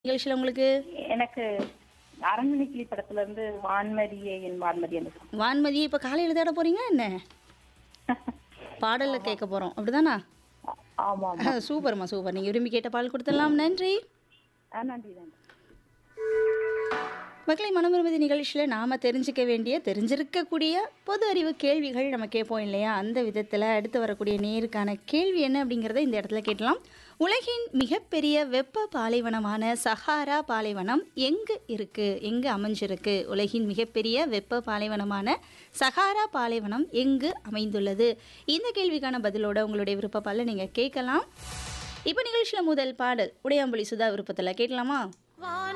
நிகழ்ச்சியில் உங்களுக்கு எனக்கு அரண்மனை கிளி படத்துல இருந்து வான்மதியே என் வான்மதி அந்த song. வான்மதியை இப்போ காலையில் தேட போறீங்க என்ன பாடலில் கேட்க போகிறோம் அப்படிதானா ஆமா ஆமா சூப்பர்மா சூப்பர் நீங்கள் விரும்பி கேட்ட பால் கொடுத்துடலாம் நன்றி ஆ, நன்றி நன்றி மக்களை மனம் விரும்புதி நிகழ்ச்சியில் நாம் தெரிஞ்சுக்க வேண்டிய தெரிஞ்சிருக்கக்கூடிய பொது அறிவு கேள்விகள் நம்ம கேட்போம் இல்லையா அந்த விதத்தில் அடுத்து வரக்கூடிய நேருக்கான கேள்வி என்ன அப்படிங்கிறத இந்த இடத்துல கேட்கலாம் உலகின் மிகப்பெரிய வெப்ப பாலைவனமான சஹாரா பாலைவனம் எங்கு இருக்கு எங்கு அமைஞ்சிருக்கு உலகின் மிகப்பெரிய வெப்ப பாலைவனமான சஹாரா பாலைவனம் எங்கு அமைந்துள்ளது இந்த கேள்விக்கான பதிலோட உங்களுடைய விருப்பப்பால நீங்கள் கேட்கலாம் இப்போ நிகழ்ச்சியில் முதல் பாடல் உடையாம்புலி சுதா விருப்பத்தில் கேட்கலாமா